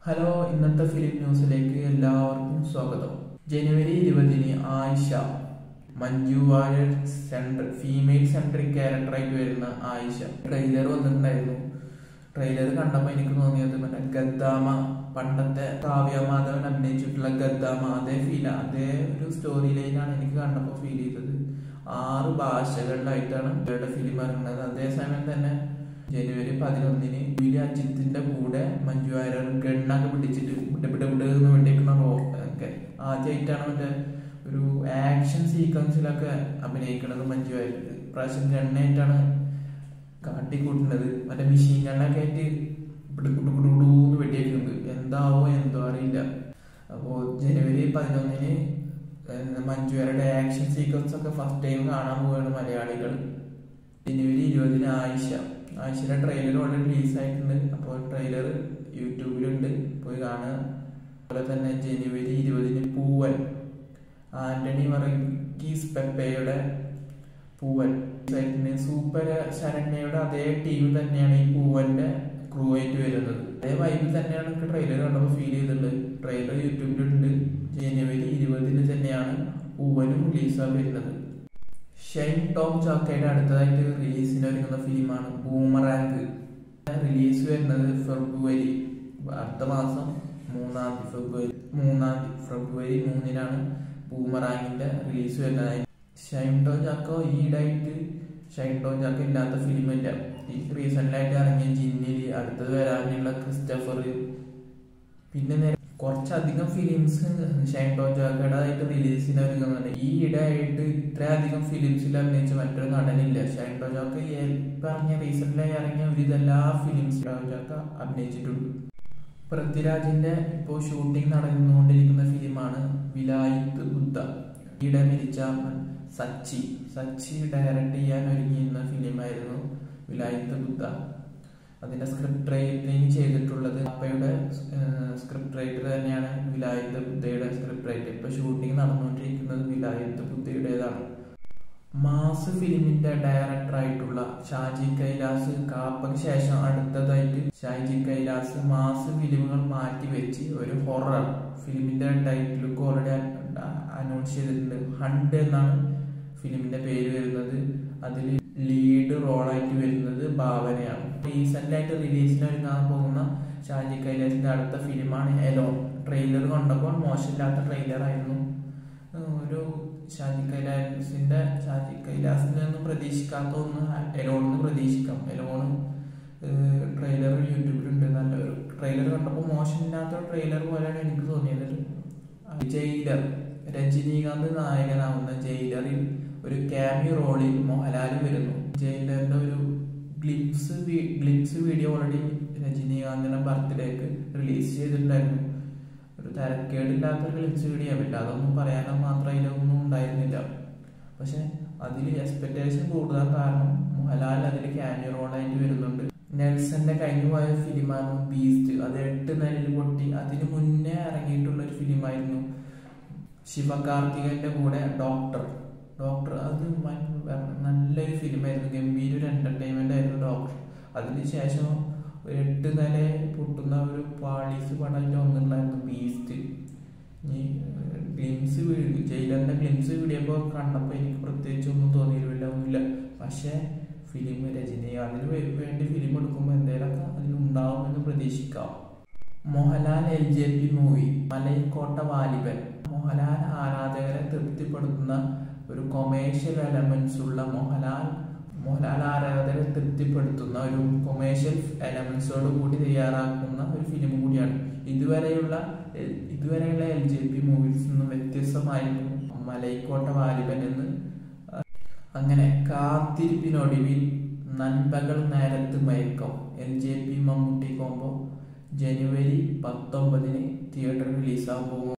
hello ഇന്നത്തെ film ന്യൂസിലേക്ക് എല്ലാവർക്കും സ്വാഗതം ജനുവരി ഇരുപതിന് ആയിഷ മഞ്ജു വാര്യർ സെൻട്ര ഫീമെയിൽ സെൻട്രിക് ക്യാരക്ടറായിട്ട് വരുന്ന ആയിഷ ട്രെയിലർ വന്നിട്ടുണ്ടായിരുന്നു ട്രെയിലർ കണ്ടപ്പോൾ എനിക്ക് തോന്നിയത് മറ്റേ ഗദ്ദാമ പണ്ടത്തെ കാവ്യ മാധവൻ അഭിനയിച്ചിട്ടുള്ള ഗദ്ദാമ അതേ ഫീൽ അതേ ഒരു സ്റ്റോറി ലൈനാണ് എനിക്ക് കണ്ടപ്പോൾ ഫീൽ ചെയ്തത് ആറ് ഭാഷകളിലായിട്ടാണ് ഇവരുടെ ഫിലിം ഇറങ്ങുന്നത് അതേസമയം തന്നെ ജനുവരി പതിനൊന്നിന് വിലി അജിത്തിന്റെ കൂടെ മഞ്ജു വാര്യർ ഗണ്ണൊക്കെ പിടിച്ചിട്ട് വിട വിട വിട എന്ന് വേണ്ടിയിരിക്കുന്ന റോ ഒക്കെ ആദ്യമായിട്ടാണ് മറ്റേ ഒരു ആക്ഷൻ സീക്വൻസിലൊക്കെ അഭിനയിക്കുന്നത് മഞ്ജു വാര്യർ പ്രാവശ്യം ഗണ്ണായിട്ടാണ് കാട്ടിക്കൂട്ടുന്നത് മറ്റേ മെഷീൻ ഗണ്ണൊക്കെ ആയിട്ട് കുടുകുടുകുടുന്ന് വെട്ടിയേക്കുന്നത് എന്താവോ എന്തോ അറിയില്ല അപ്പോൾ ജനുവരി പതിനൊന്നിന് മഞ്ജുവരുടെ ആക്ഷൻ സീക്വൻസ് ഒക്കെ ഫസ്റ്റ് ടൈം കാണാൻ പോവുകയാണ് മലയാളികൾ ജനുവരി ഇരുപതിന് ആയിഷ ആയിഷയുടെ ട്രെയിലർ ഓൾറെഡി റിലീസ് ആയിട്ടുണ്ട് അപ്പോൾ ട്രെയിലർ യൂട്യൂബിലുണ്ട് പോയി കാണുക അതുപോലെ തന്നെ ജനുവരി ഇരുപതിന് പൂവൻ ആന്റണി വർഗീസ് പെപ്പയുടെ പൂവൻ സൂപ്പർ ശരണ്യയുടെ അതേ ടീം തന്നെയാണ് ഈ പൂവന്റെ ക്രൂ ആയിട്ട് വരുന്നത് അതേ വൈബിൽ തന്നെയാണ് എനിക്ക് ട്രെയിലർ കണ്ടപ്പോൾ ഫീൽ ചെയ്തിട്ടുണ്ട് ട്രെയിലർ യൂട്യൂബിലുണ്ട് ജനുവരി ഇരുപതിന് തന്നെയാണ് പൂവനും റിലീസായി വരുന്നത് ഷൈൻ ടോം ചാക്കയുടെ അടുത്തതായിട്ട് റിലീസിന് ഒരുങ്ങുന്ന ഫിലിമാണ് ബൂമറാങ്ക് റിലീസ് വരുന്നത് ഫെബ്രുവരി അടുത്ത മാസം മൂന്നാം തീയതി ഫെബ്രുവരി മൂന്നാം തീയതി ഫെബ്രുവരി മൂന്നിനാണ് ബൂമറാങ്കിന്റെ റിലീസ് വരുന്നത് ഷൈൻ ടോം ചാക്കോ ഈടായിട്ട് ഷൈൻ ടോം ചാക്കോ ഇല്ലാത്ത ഫിലിമില്ല ഈ റീസെന്റായിട്ട് ഇറങ്ങിയ ജിന്നില് അടുത്തത് വരാനുള്ള ക്രിസ്റ്റഫർ പിന്നെ കുറച്ചധികം ഫിലിംസ് ഷൈൻ ടോം ചാക്കയുടേതായിട്ട് റിലീസിന് ഒരുങ്ങുന്നുണ്ട് ഈ ഇടയായിട്ട് ഇത്രയധികം ഫിലിംസിൽ അഭിനയിച്ച മറ്റൊരു നടനില്ല ഷൈൻ ടോം ചാക്ക പറഞ്ഞ റീസെന്റായി ഇറങ്ങിയ ഒരുവിധെല്ലാ ഫിലിംസ് ടോം ചാക്ക അഭിനയിച്ചിട്ടുണ്ട് പൃഥ്വിരാജിന്റെ ഇപ്പോൾ ഷൂട്ടിംഗ് നടന്നുകൊണ്ടിരിക്കുന്ന ഫിലിമാണ് വിലായിത്ത് ബുദ്ധ ഈടെ മിരിച്ച സച്ചി സച്ചി ഡയറക്റ്റ് ചെയ്യാൻ ഒരുങ്ങിയിരുന്ന ഫിലിമായിരുന്നു വിലായിത്ത് ബുദ്ധ അതിന്റെ സ്ക്രിപ്റ്റ് റൈറ്റിംഗ് ചെയ്തിട്ടുള്ളത് അപ്പയുടെ സ്ക്രിപ്റ്റ് റൈറ്റർ തന്നെയാണ് വിലായത്ത് ബുദ്ധയുടെ സ്ക്രിപ്റ്റ് റൈറ്റർ ഇപ്പൊ ഷൂട്ടിംഗ് നടന്നുകൊണ്ടിരിക്കുന്നത് വിലായത്ത് ബുദ്ധയുടേതാണ് മാസ് ഫിലിമിന്റെ ഡയറക്ടർ ആയിട്ടുള്ള ഷാജി കൈലാസ് കാപ്പയ്ക്ക് ശേഷം അടുത്തതായിട്ട് ഷാജി കൈലാസ് മാസ് ഫിലിമുകൾ മാറ്റി വെച്ച് ഒരു ഹൊറർ ഫിലിമിന്റെ ടൈറ്റിലൊക്കെ ഓൾറെഡി അനൗൺസ് ചെയ്തിട്ടുണ്ട് ഹണ്ട് എന്നാണ് ഫിലിമിന്റെ പേര് വരുന്നത് അതിൽ ലീഡ് റോളായിട്ട് വരുന്നത് ഭാവനയാണ് റീസെന്റ് ആയിട്ട് റിലീസിന് ഒരുങ്ങാൻ പോകുന്ന ഷാജി കൈലാസിന്റെ അടുത്ത ഫിലിമാണ് എലോൺ ട്രെയിലർ കണ്ടപ്പോൾ മോശമില്ലാത്ത ട്രെയിലർ ആയിരുന്നു ഒരു ഷാജി കൈലാസിന്റെ ഷാജി കൈലാസിൽ നിന്നും പ്രതീക്ഷിക്കാത്ത ഒന്ന് എലോണിന്ന് പ്രതീക്ഷിക്കാം എലോൺ ട്രെയിലർ യൂട്യൂബിലുണ്ട് നല്ലൊരു ട്രെയിലർ കണ്ടപ്പോൾ മോശമില്ലാത്ത ട്രെയിലർ പോലെയാണ് എനിക്ക് തോന്നിയത് ജയിലർ രജനീകാന്ത് നായകനാവുന്ന ജയിലറിൽ ഒരു ക്യാമിയോ റോളിൽ മോഹൻലാൽ വരുന്നു ജയിലറിന്റെ ഒരു ഗ്ലിപ്സ് ഗ്ലിപ്സ് വീഡിയോ ഓൾറെഡി രജനീകാന്തിന്റെ ബർത്ത്ഡേക്ക് റിലീസ് ചെയ്തിട്ടുണ്ടായിരുന്നു ഒരു തരക്കേടില്ലാത്ത ഗ്ലിപ്സ് വീഡിയോ പറ്റില്ല അതൊന്നും പറയാനോ മാത്രം അതിലൊന്നും ഉണ്ടായിരുന്നില്ല പക്ഷെ അതിൽ എക്സ്പെക്ടേഷൻ കൂടുതൽ കാരണം മോഹൻലാൽ അതിൽ ക്യാമിയോ റോളായിട്ട് വരുന്നുണ്ട് നെൽസന്റെ കഴിഞ്ഞു പോയ ഫിലിമാണ് ബീസ്റ്റ് അത് എട്ട് നിലയിൽ പൊട്ടി അതിന് മുന്നേ ഇറങ്ങിയിട്ടുള്ള ഒരു ഫിലിമായിരുന്നു ശിവകാർത്തികന്റെ കൂടെ ഡോക്ടർ ഡോക്ടർ അത് നല്ലൊരു ഫിലിമായിരുന്നു ഗംഭീര ഒരു എന്റർടൈൻമെന്റ് ആയിരുന്നു ഡോക്ടർ അതിനുശേഷം എട്ട് നില പൊട്ടുന്ന ഒരു പാളീസ് പടമായിട്ട് വന്നിട്ടുണ്ടായിരുന്നു ബീസ്റ്റ് ഈ ഗ്ലിംസ് ജയിലറിന്റെ ഗ്ലിംസ് വീഡിയോ കണ്ടപ്പോൾ എനിക്ക് പ്രത്യേകിച്ച് ഒന്നും തോന്നിയില്ല ഒന്നുമില്ല പക്ഷേ ഫിലിം രജനീകാന്തിന് വേണ്ടി ഫിലിം എടുക്കുമ്പോൾ എന്തെങ്കിലുമൊക്കെ അതിലുണ്ടാവുമെന്ന് പ്രതീക്ഷിക്കാം Mohanlal L J P movie Malaikottai Vaaliban Mohanlal ആരാധകരെ തൃപ്തിപ്പെടുത്തുന്ന ഒരു കൊമേഴ്ഷ്യൽ എലമെന്റ്സ് ഉള്ള മോഹൻലാൽ മോഹൻലാൽ ആരാധകരെ തൃപ്തിപ്പെടുത്തുന്ന ഒരു കൊമേഴ്ഷ്യൽ എലമെന്റ്സോട് കൂടി തയ്യാറാക്കുന്ന ഒരു ഫിലിം കൂടിയാണ് ഇതുവരെയുള്ള ഇതുവരെയുള്ള എൽ ജെ പി മൂവീസിൽ നിന്നും വ്യത്യസ്തമായിരുന്നു മലൈക്കോട്ട വാലിബൻ എന്ന് അങ്ങനെ കാത്തിരിപ്പിനൊടുവിൽ Nanpakal Nerathu Mayakkam L J P Mammootty combo ജനുവരി പത്തൊമ്പതിന് തിയേറ്ററിൽ റിലീസാകാൻ പോകും